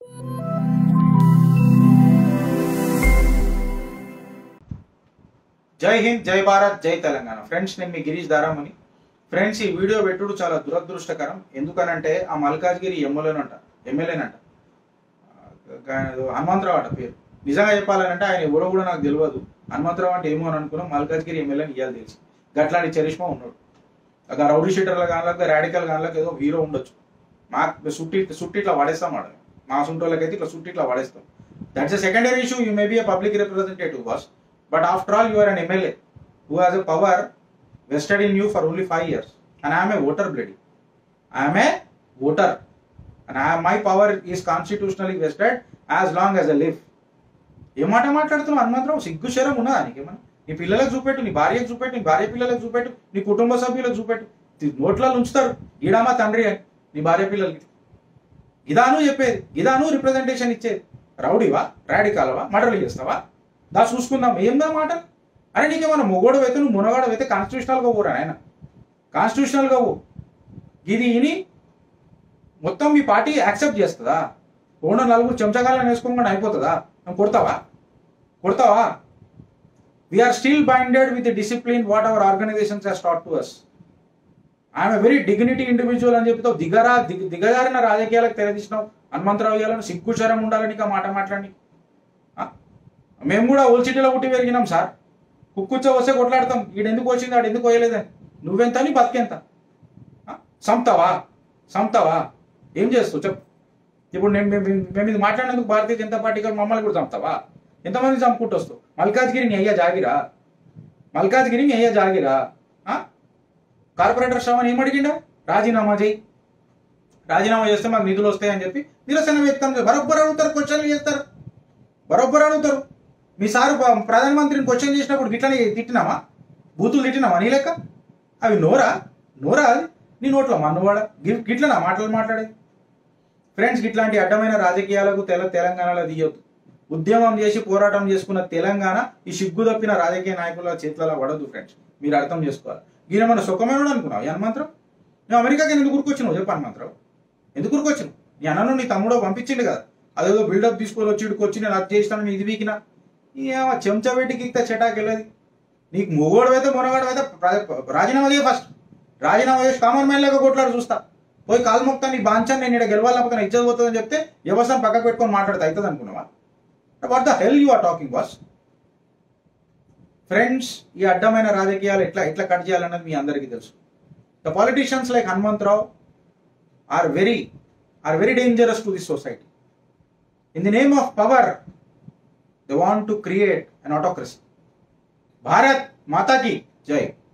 జై హింద్ జై భారత్ జై తెలంగాణ ఫ్రెండ్స్ నేను మీ గిరీష్ దారామని ఫ్రెండ్స్ ఈ వీడియో పెట్టుడు చాలా దురదృష్టకరం ఎందుకనంటే ఆ మల్కాజ్గిరి ఎమ్మెల్యేనంట ఎమ్మెల్యేనంట హనుమంతరావు అంట పేరు నిజంగా చెప్పాలంటే ఆయన ఎవరో కూడా నాకు తెలియదు హనుమంతరావు అంటే ఏమో అని అనుకున్నాం మల్కాజ్గిరి ఎమ్మెల్యేని ఇవ్వాలి తెలిసి గట్లాంటి చరిష్మా ఉన్నాడు ఒక రౌడీ షీటర్ల గాన్లకు రాడికల్ గాన్లకు ఏదో హీరో ఉండొచ్చు మా సుట్టి సుట్టి ఇట్లా పడేస్తాం వాడు మా సుంటోళ్ళకైతే ఇట్లా సుట్టి ఇట్లా పడేస్తాం that's a secondary issue you may be a public representative boss but after all you are an MLA who has a power vested in you for only five years. And I am a voter, bloody. I am a voter. And I, my power is constitutionally vested as long as I live. ఏ మాట మాట్లాడుతున్నావు హనుమంతరావు సిగ్గు శరం ఉన్నదా నీకేమన్నా నీ పిల్లలకు చూపెట్టు నీ భార్యకు చూపెట్టు నీ భార్య పిల్లలకు చూపెట్టు నీ కుటుంబ సభ్యులకు చూపెట్టు తి- నోట్లో ఉంచుతారు ఈడామా తండ్రి అని నీ భార్య పిల్లలకి ఇదాను చెప్పేది ఇదాను రిప్రజెంటేషన్ ఇచ్చేది రౌడీవా రాడికాలవా మర్డర్లు చేస్తావా దా చూసుకుందాం ఏందా మాట అరే నీకేమన్నా మొగోడు అయితే నువ్వు మునగాడు అయితే కాన్స్టిట్యూషనల్గా పోరా ఆయన కాన్స్టిట్యూషనల్గా పో ఇది ఇని మొత్తం మీ పార్టీ యాక్సెప్ట్ చేస్తుందా ఓన నలుగురు చెంచగాలను వేసుకోకుండా అయిపోతుందా నువ్వు కొడతావా కొడతావా we are still binded with discipline what our organisations has taught to us I'm very dignity individual అని చెప్తావు దిగరా దిగ దిగజారిన రాజకీయాలకు తెరదీసినావు హనుమంతరావు ఇవ్వాలని సిగ్గుచరం ఉండాలని ఇంకా మాట మాట్లాడి మేము కూడా ఓల్ సిటీలో పుట్టి పెరిగినాం సార్ కుక్కుచ్చ వస్తే కొట్లాడతాం ఈడెందుకు వచ్చింది ఆడు ఎందుకు పోయలేదని నువ్వెంత నీ బతికెంత ఆ? సంపుతావా సంపుతావా ఏం చేస్తావు చెప్పు ఇప్పుడు నేను మేము మేము- మేము ఇది మాట్లాడినందుకు భారతీయ జనతా పార్టీ గారు మమ్మల్ని కూడా చంపుతావా ఎంతమంది చంపుకుంటూ వస్తావు మల్కాజ్గిరి నీ అయ్యా జాగిరా మల్కాజ్గిరి నీ అయ్యా జాగిరా ఆ? కార్పొరేటర్ శ్రవణ్ ఏం అడిగిండా రాజీనామా చేయి రాజీనామా చేస్తే మాకు నిధులు వస్తాయని చెప్పి నిరసన వ్యక్తం చేస్తారు. బరోబ్బర్ అడుగుతారు క్వశ్చన్లు చేస్తారు బరోబ్బర్ అడుగుతారు మీ సారు ప- ప్రధానమంత్రిని క్వశ్చన్ చేసినప్పుడు గిట్లనే తిట్టినామా బూతులు తిట్టినామా నీ లెక్క అవి నోరా నోరా అది నీ నోట్లో మన్నువాడ గి- గిట్లనా మాటలు మాట్లాడేది ఫ్రెండ్స్ ఇట్లాంటి అడ్డమైన రాజకీయాలకు తెల తెలంగాణలో దిగొద్దు ఉద్యమం చేసి పోరాటం చేసుకున్న తెలంగాణ ఈ సిగ్గు తప్పిన రాజకీయ నాయకుల చేతులలో పడదు ఫ్రెండ్స్ మీరు అర్థం చేసుకోవాలి ఈయన మన సుఖమైన అనుకున్నావు ఈ హనుమంతరావు నువ్వు అమెరికాకి ఎందుకు ఊరుకొచ్చినావు చెప్పు హనుమంతరావు ఎందుకు ఊరుకొచ్చినావు నీ అన్నను నీ తమ్ముడో పంపించిండు కదా అదేదో బిల్డప్ తీసుకొని వచ్చి ఇక్కడికి వచ్చి నేను అది చేస్తాను ఇది వీకినా ఏమో చెంచా పెట్టి గిక్త చెటాకి వెళ్ళదు నీకు మొగోడు అయితే మొనగాడు అయితే ప్ర- రాజీనామా చేయ ఫస్ట్ రాజీనామా చేసి కామన్ మ్యాన్ లాగా కొట్లాడు చూస్తా పోయి కాలు మొక్తా నీ బాంచాను నేను ఇక్కడ గెలవాలకపోతే నా ఇజ్జత్ పోతుందని చెప్తే వ్యవస్థను పక్కకు పెట్టుకొని మాట్లాడితే అవుతుంది అనుకున్నావా what the hell you are talking boss friends ఈ అడ్డమైన రాజకీయాలు ఎట్లా ఎట్లా కట్ చేయాలన్నది మీ అందరికీ తెలుసు the politicians like Hanumantharao are very are very dangerous to this society in the name of power they want to create an autocracy Bharat మాతాకి జై